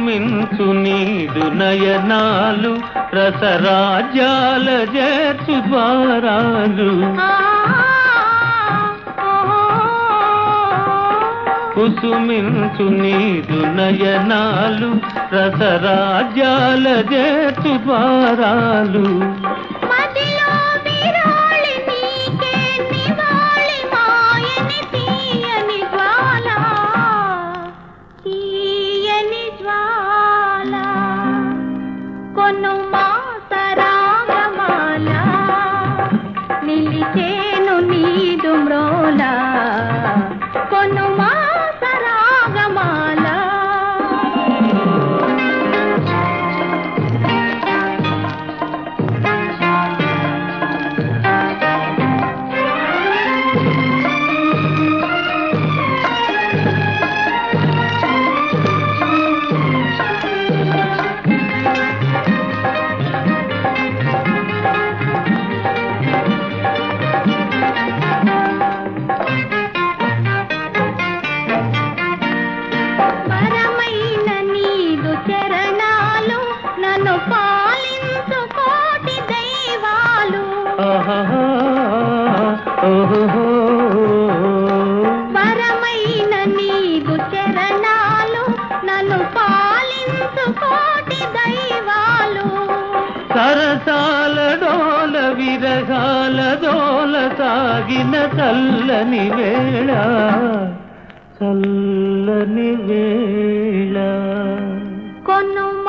కుసుమించు నీదు నయనాలు రసరాజ్యాల చేర్చు ద్వారాలు కుసుమించు నీదు నయనాలు రసరాజ్యాల చేర్చు ద్వారాలు మదిలో విరాళి నీకే నివాళి మాయని తీయని జ్వాల తీయని జ్వాల కొను మాసరాగమాల నిలిచేను నీదు మ్రోల కొను మాసరాగమాల పరమైన నీదు చరణాలు నన్ను పాలించు కోటి దైవాలు ఆహాహా, ఓహోహో. పరమైన నీదు చరణాలు నన్ను పాలించు కోటి దైవాలు సరసాల డోల విరగాల డోల సాగిన చల్లని వేళ చల్లని వేళ కొను